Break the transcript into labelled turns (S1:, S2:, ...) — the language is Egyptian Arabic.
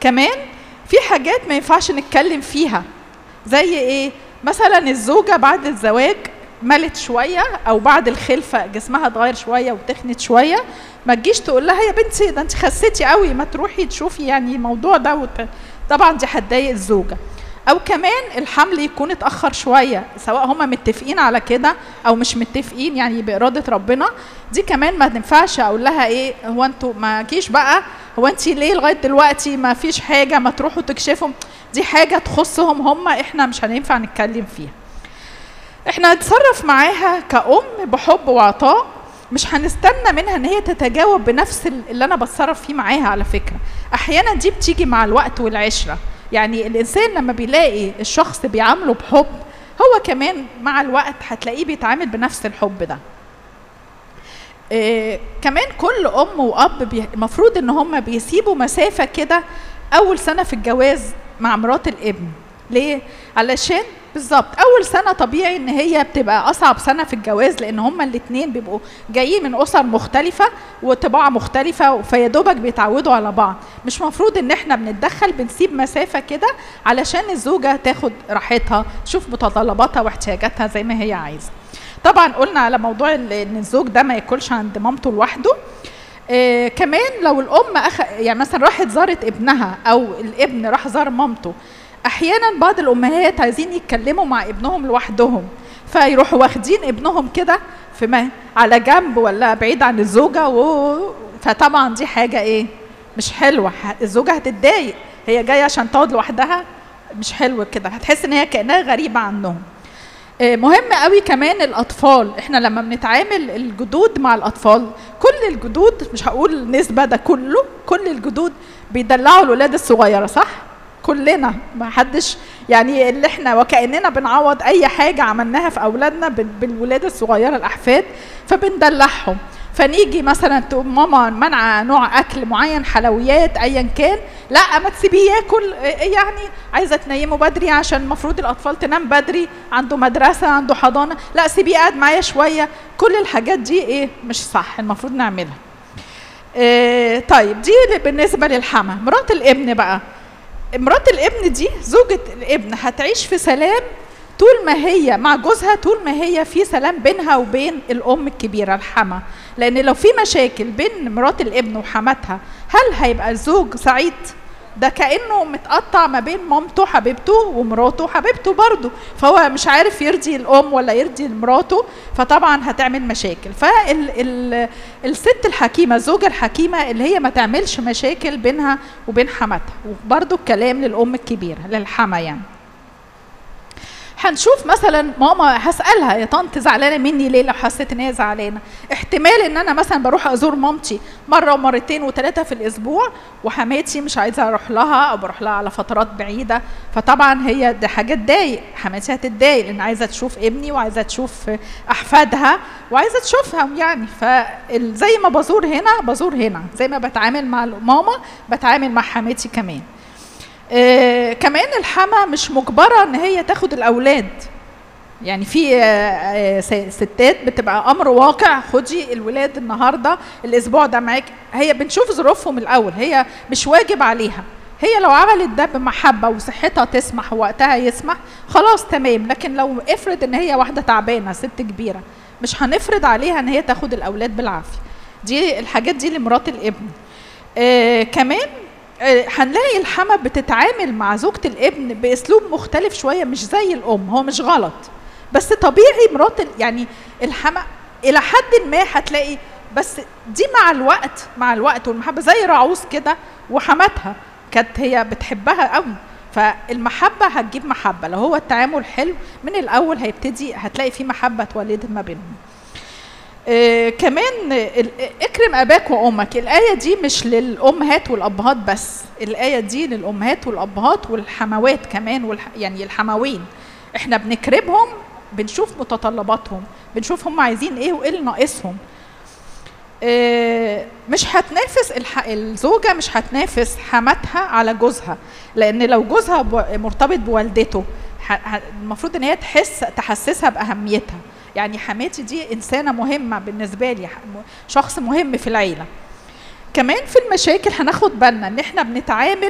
S1: كمان في حاجات ما ينفعش نتكلم فيها زي ايه مثلا الزوجه بعد الزواج ملت شويه او بعد الخلفه جسمها اتغير شويه وتخنت شويه ما تجيش تقول لها يا بنتي ده انت خسيتي قوي ما تروحي تشوفي يعني الموضوع ده وت... طبعا دي هتضايق الزوجه او كمان الحمل يكون اتاخر شويه سواء هما متفقين على كده او مش متفقين يعني باراده ربنا دي كمان ما تنفعش اقول لها ايه هو انتوا ما جيش بقى هو انت ليه لغايه دلوقتي ما فيش حاجه ما تروحوا تكشفوا دي حاجه تخصهم هما احنا مش هينفع نتكلم فيها احنا هنتصرف معاها كأم بحب وعطاء مش هنستنى منها ان هي تتجاوب بنفس اللي انا بتصرف فيه معاها على فكره احيانا دي بتيجي مع الوقت والعشره يعني الانسان لما بيلاقي الشخص بيعامله بحب هو كمان مع الوقت هتلاقيه بيتعامل بنفس الحب ده إيه كمان كل ام واب المفروض ان هم بيسيبوا مسافه كده اول سنه في الجواز مع مرات الابن ليه علشان بالظبط اول سنه طبيعي ان هي بتبقى اصعب سنه في الجواز لان هما الاثنين بيبقوا جايين من اسر مختلفه وطباع مختلفه فيا دوبك بيتعودوا على بعض مش مفروض ان احنا بنتدخل بنسيب مسافه كده علشان الزوجه تاخد راحتها تشوف متطلباتها واحتياجاتها زي ما هي عايزه طبعا قلنا على موضوع ان الزوج ده ما ياكلش عند مامته لوحده آه كمان لو الام أخ... يعني مثلا راحت زارت ابنها او الابن راح زار مامته احيانا بعض الامهات عايزين يتكلموا مع ابنهم لوحدهم فيروحوا واخدين ابنهم كده في ما على جنب ولا بعيد عن الزوجه و... فطبعا دي حاجه ايه مش حلوه الزوجه هتتضايق هي جايه عشان تقعد لوحدها مش حلو كده هتحس ان هي كانها غريبه عنهم مهم قوي كمان الاطفال احنا لما بنتعامل الجدود مع الاطفال كل الجدود مش هقول نسبه ده كله كل الجدود بيدلعوا الولاد الصغيره صح كلنا ما حدش يعني اللي احنا وكاننا بنعوض اي حاجه عملناها في اولادنا بالولاد الصغيره الاحفاد فبندلعهم فنيجي مثلا تقول ماما منع نوع اكل معين حلويات ايا كان لا ما تسيبيه ياكل يعني عايزه تنيمه بدري عشان المفروض الاطفال تنام بدري عنده مدرسه عنده حضانه لا سيبيه قاعد معايا شويه كل الحاجات دي ايه مش صح المفروض نعملها إيه طيب دي بالنسبه للحما مرات الابن بقى مرات الابن دي زوجة الابن هتعيش في سلام طول ما هي مع جوزها طول ما هي في سلام بينها وبين الام الكبيره الحما لان لو في مشاكل بين مرات الابن وحماتها هل هيبقى الزوج سعيد ده كانه متقطع ما بين مامته حبيبته ومراته حبيبته برضه فهو مش عارف يرضي الام ولا يرضي مراته فطبعا هتعمل مشاكل فالست الحكيمه الزوجه الحكيمه اللي هي ما تعملش مشاكل بينها وبين حماتها وبرضه الكلام للام الكبيره للحما يعني هنشوف مثلا ماما هسالها يا طنط زعلانه مني ليه لو حسيت ان هي زعلانه احتمال ان انا مثلا بروح ازور مامتي مره ومرتين وثلاثه في الاسبوع وحماتي مش عايزه اروح لها او بروح لها على فترات بعيده فطبعا هي دي حاجه تضايق حماتي هتتضايق لان عايزه تشوف ابني وعايزه تشوف احفادها وعايزه تشوفهم يعني فزي ما بزور هنا بزور هنا زي ما بتعامل مع ماما بتعامل مع حماتي كمان آه كمان الحما مش مجبره ان هي تاخد الاولاد يعني في آه آه ستات بتبقى امر واقع خدي الولاد النهارده الاسبوع ده معاك هي بنشوف ظروفهم الاول هي مش واجب عليها هي لو عملت ده بمحبه وصحتها تسمح ووقتها يسمح خلاص تمام لكن لو افرض ان هي واحده تعبانه ست كبيره مش هنفرض عليها ان هي تاخد الاولاد بالعافيه دي الحاجات دي لمرات الابن آه كمان هنلاقي الحما بتتعامل مع زوجة الابن باسلوب مختلف شويه مش زي الام هو مش غلط بس طبيعي مرات يعني الحما الى حد ما هتلاقي بس دي مع الوقت مع الوقت والمحبه زي رعوز كده وحماتها كانت هي بتحبها قوي فالمحبه هتجيب محبه لو هو التعامل حلو من الاول هيبتدي هتلاقي في محبه اتولدت ما بينهم آه كمان اكرم اباك وامك الايه دي مش للامهات والابهات بس الايه دي للامهات والابهات والحموات كمان والح... يعني الحموين احنا بنكرمهم بنشوف متطلباتهم بنشوف هم عايزين ايه وايه اللي ناقصهم آه مش هتنافس الح... الزوجه مش هتنافس حماتها على جوزها لان لو جوزها ب... مرتبط بوالدته ح... المفروض ان هي تحس تحسسها باهميتها يعني حماتي دي انسانه مهمه بالنسبه لي شخص مهم في العيله كمان في المشاكل هناخد بالنا ان احنا بنتعامل